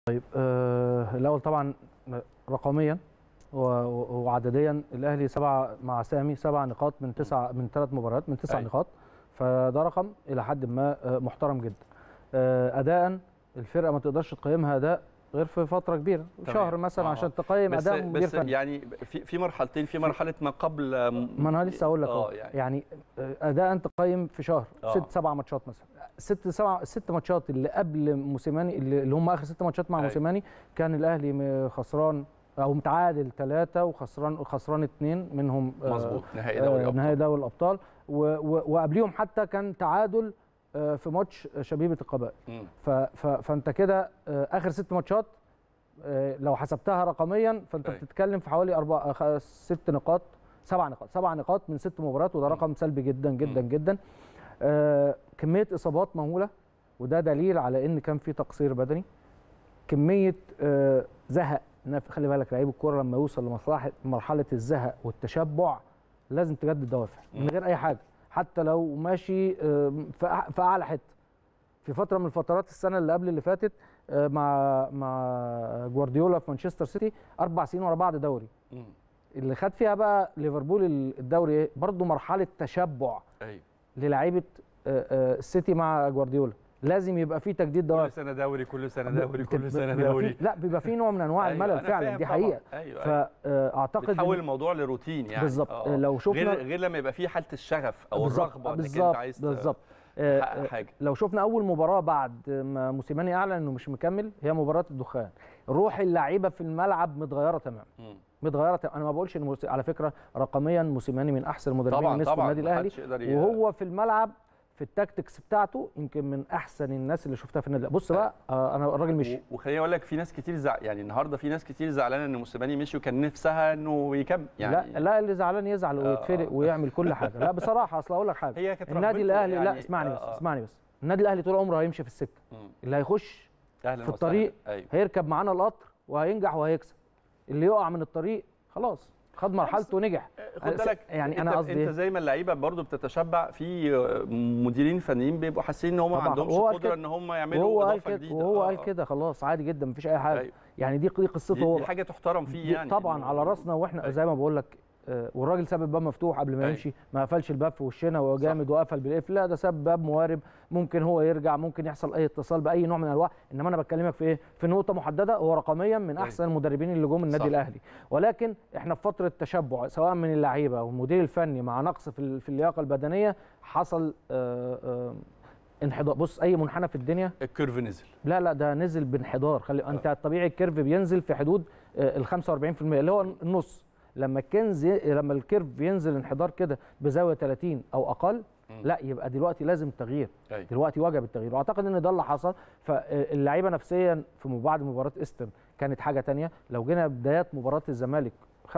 طيب آه الاول طبعا رقميا و- و- وعدديا الاهلي سبعه مع سامي سبع نقاط من تسع من ثلاث مباريات من تسع أيوة. نقاط فده رقم الى حد ما آه، محترم جدا آه اداء الفرقه ما تقدرش تقيمها اداء غير في فتره كبيره تمام. شهر مثلا آه. عشان تقيم بس اداء مدير بس فني يعني في في مرحلتين في مرحله ما قبل ما انا لسه اقول لك اه أهو. يعني يعني آه، اداء تقيم في شهر آه. ست سبع ماتشات مثلا ست سبع ست ماتشات اللي قبل موسيماني اللي اللي هم اخر ست ماتشات مع أيوة. موسيماني كان الاهلي م- خسران او متعادل ثلاثه وخسران خسران اثنين منهم آه، مظبوط نهائي آه، دوري ابطال نهائي دوري الابطال و- و- وقبليهم حتى كان تعادل آه، في ماتش شبيبه القبائل مم. ف- ف- فانت كده آه، اخر ست ماتشات آه، لو حسبتها رقميا فانت أيوة. بتتكلم في حوالي اربع آه، خ- ست نقاط سبع نقاط سبع نقاط من ست مباريات وده مم. رقم سلبي جدا جدا مم. جدا آه، كميه اصابات مهوله وده دليل على ان كان في تقصير بدني كميه آه، زهق نف- خلي بالك لعيب الكوره لما يوصل لمرحله مرحله الزهق والتشبع لازم تجدد دوافع من مم. غير اي حاجه حتى لو ماشي آه، في أع- في اعلى حته في فتره من الفترات السنه اللي قبل اللي فاتت آه، مع مع جوارديولا في مانشستر سيتي اربع سنين ورا بعض دوري مم. اللي خد فيها بقى ليفربول الدوري ايه برضه مرحله تشبع ايوه للاعيبه آه، آه، السيتي مع جوارديولا لازم يبقى في تجديد كل دوافع سنه دوري كل سنه دوري بت- كل سنه بيبقى دوري في لا بيبقى في نوع من انواع أيوة، الملل أنا فعلا فاهم دي طبعاً. حقيقه ايوه أيوة. فاعتقد بتحول الموضوع لروتين يعني بالظبط آه. لو شفنا غير غير لما يبقى في حاله الشغف او بالظبط الرغبه انك انت بالظبط عايز ت- بالظبط آه، تحقق آه، حاجه لو شفنا اول مباراه بعد ما موسيماني اعلن انه مش مكمل هي مباراه الدخان روح اللعيبه في الملعب متغيره تماما مم. متغيره تماماً. انا ما بقولش ان موسي... على فكره رقميا موسيماني من احسن المدربين طبعا اللي مسكوا طبعا النادي الاهلي محدش يقدر ي- وهو في الملعب في التاكتكس بتاعته يمكن من احسن الناس اللي شفتها في النادي الأهلي. بص بقى آه انا الراجل مشي و- وخليني اقول لك في ناس كتير زع... يعني النهارده في ناس كتير زعلانه ان موسيماني مشي وكان نفسها انه يكمل يعني لا لا اللي زعلان يزعل آه، ويتفرق آه. ويعمل كل حاجه لا بصراحه اصل اقول لك حاجه هي كانت النادي رغبته الاهلي لا يعني- اسمعني بس آه، آه. اسمعني بس النادي الاهلي طول عمره هيمشي في السكه مم. اللي هيخش أهلاً في وسهلاً. الطريق ايوه هيركب معانا القطر وهينجح وهيكسب اللي يقع من الطريق خلاص خد مرحلته ونجح خد أنا س- بالك يعني انت أنا قصدي انت إيه؟ زي ما اللعيبه برضو بتتشبع في مديرين فنيين بيبقوا حاسين ان هم ما طبعاً. عندهمش وهو قال قدره كده. ان هم يعملوا وهو قال اضافه كده جديده وهو آه، قال آه. كده خلاص عادي جدا مفيش اي حاجه أيوة. يعني دي دي قصته دي, هو دي حاجه تحترم فيه دي يعني طبعا إنه- على راسنا واحنا أيوة. زي ما بقول لك آه، والراجل ساب الباب مفتوح قبل ما أيوة. يمشي ما قفلش الباب في وشنا وهو جامد وقفل بالقفل لا ده ساب باب موارب ممكن هو يرجع ممكن يحصل اي اتصال باي نوع من انواع انما انا بكلمك في ايه في نقطه محدده هو رقميا من أيوة. احسن المدربين اللي جم النادي صح. الاهلي ولكن احنا في فتره تشبع سواء من اللعيبه والمدير الفني مع نقص في ال- في اللياقه البدنيه حصل آه، آه، انحدار بص اي منحنى في الدنيا الكيرف نزل لا لا ده نزل بانحدار خلي انت الطبيعي الكيرف بينزل في حدود ال 45% اللي هو النص لما الكنز لما الكيرف بينزل انحدار كده بزاويه 30 او اقل مم. لا يبقى دلوقتي لازم تغيير أيوة. دلوقتي وجب التغيير واعتقد ان ده اللي حصل فاللعيبه نفسيا في م- بعد مباراه استن كانت حاجه تانية لو جينا بدايات مباراه الزمالك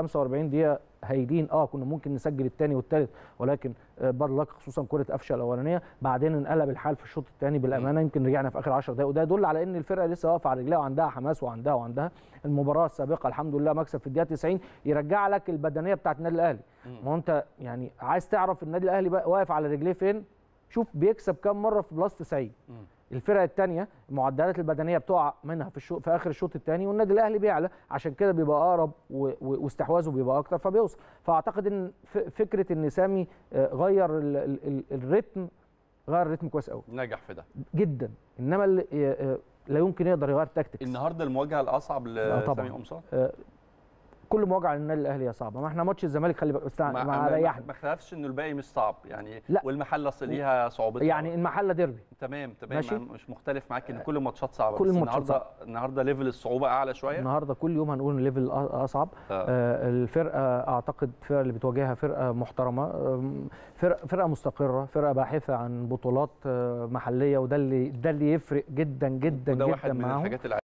45 دقيقه هايلين اه كنا ممكن نسجل الثاني والثالث ولكن آه، باد لك خصوصا كره قفشه الاولانيه بعدين انقلب الحال في الشوط الثاني بالامانه يمكن رجعنا في اخر 10 دقائق وده يدل على ان الفرقه لسه واقفه على رجلها وعندها حماس وعندها وعندها المباراه السابقه الحمد لله مكسب في الدقيقه 90 يرجع لك البدنيه بتاعت النادي الاهلي مم. ما هو انت يعني عايز تعرف النادي الاهلي بقى واقف على رجليه فين شوف بيكسب كام مره في بلس 90 مم. الفرق الثانيه المعدلات البدنيه بتقع منها في الشو... في اخر الشوط الثاني والنادي الاهلي بيعلى عشان كده بيبقى اقرب و... و... واستحواذه بيبقى اكتر فبيوصل فاعتقد ان ف... فكره ان سامي آه، غير ال... ال... ال... الريتم غير الريتم كويس قوي نجح في ده جدا انما اللي... آه، آه، لا يمكن يقدر يغير تاكتكس النهارده المواجهه الاصعب آه، طبعاً. لسامي قمصان آه، كل مواجهه للنادي الاهلي هي صعبه ما احنا ماتش الزمالك خلي بالك استع... ما, مع ما, ريحنا ما اختلفش انه الباقي مش صعب يعني لا. والمحله اصل ليها صعوبتها يعني المحله ديربي تمام تمام ماشي. أنا مش مختلف معاك ان كل الماتشات صعبه كل بس الماتشات النهارده النهارده ليفل الصعوبه اعلى شويه النهارده كل يوم هنقول ليفل اصعب آه. آه، الفرقه اعتقد الفرقه اللي بتواجهها فرقه محترمه آم، فرقه فرقه مستقره فرقه باحثه عن بطولات آه، محليه وده اللي ده اللي يفرق جدا جدا وده جدا واحد من معاهم الحاجات اللي